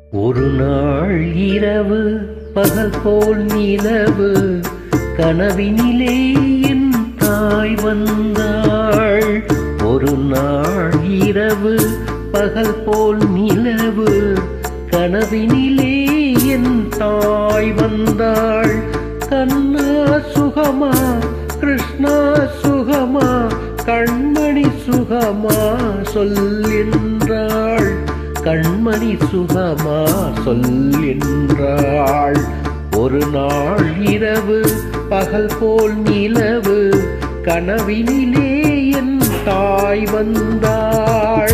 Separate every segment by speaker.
Speaker 1: ஒரு நாள் இரவு பகல் போல் நிலவு கனவினிலே என் தாய் வந்தாள் ஒரு நாள் இரவு பகல் போல் நிலவு கனவினிலே என் தாய் வந்தாள் கண்ணா சுகமா கிருஷ்ணா சுகமா கண்மணி சுகமா சொல் என்றாள் கண்மணி சுகமா சொல் என்றாள் ஒரு நாள் இரவு பகல் போல் நிலவு கனவினிலே என் தாய் வந்தாள்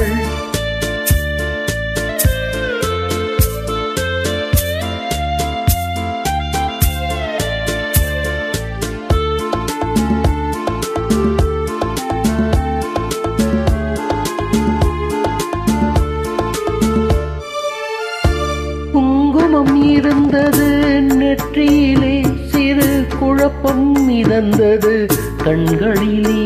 Speaker 1: குங்குமம் இருந்தது நெற்றியிலே சிறு குழப்பம் மிதந்தது கண்களிலே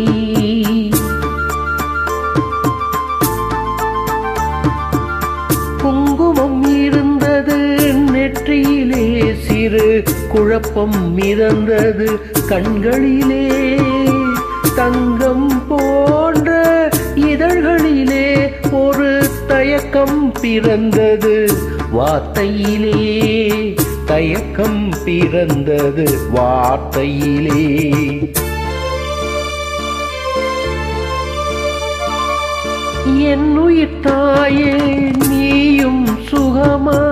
Speaker 1: குங்குமம் இருந்தது நெற்றியிலே சிறு குழப்பம் மிதந்தது கண்களிலே தங்கம் போன்ற இதழ்களிலே ஒரு தயக்கம் பிறந்தது வார்த்தையிலே தயக்கம் பிறந்தது வார்த்தையிலே என் உயிர் தாயே நீயும் சுகமா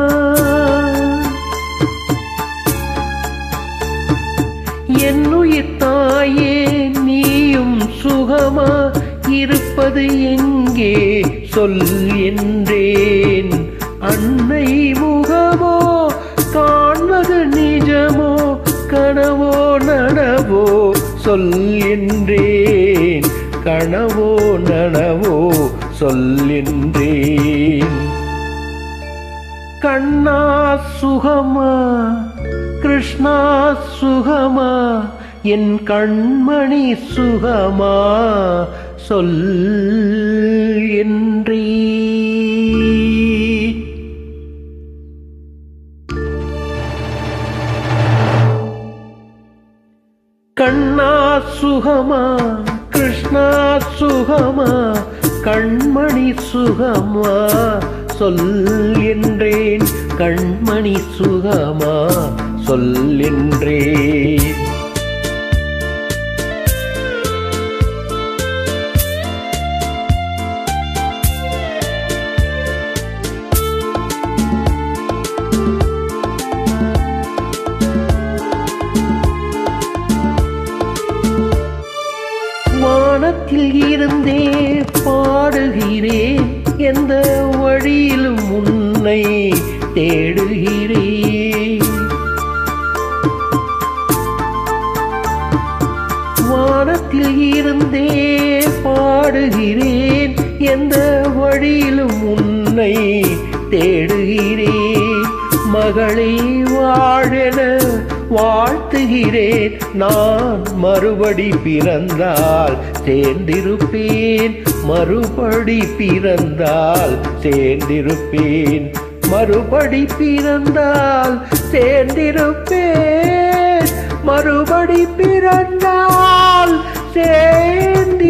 Speaker 1: என் உயிர் தாயே நீயும் சுகமா இருப்பது எங்கே சொல் என்றேன் அன்னை முகமோ காண்பது நிஜமோ கனவோ நனவோ சொல் என்றேன் கனவோ நனவோ சொல் என்றேன் கண்ணா சுகமா கிருஷ்ணா சுகமா என் கண்மணி சுகமா சொல் என்றே கண்ணா சுகமா கிருஷ்ணா சுகமா கண்மணி சுகமா சொல் என்றேன் கண்மணி சுகமா சொல் என்றேன் வானத்தில் இருந்தே பாடுகிறேன் எந்த வழியிலும் உன்னை தேடுகிறேன் வானத்தில் இருந்தே பாடுகிறேன் எந்த வழியிலும் உன்னை தேடுகிறேன் மகளை வாழென வாழ்த்துகிறேன் நான் மறுபடி பிறந்தால் சேர்ந்திருப்பேன் மறுபடி பிறந்தால் சேர்ந்திருப்பேன் மறுபடி பிறந்தால் சேர்ந்திருப்பேன் மறுபடி பிறந்தால் சேர்ந்திருப்பேன்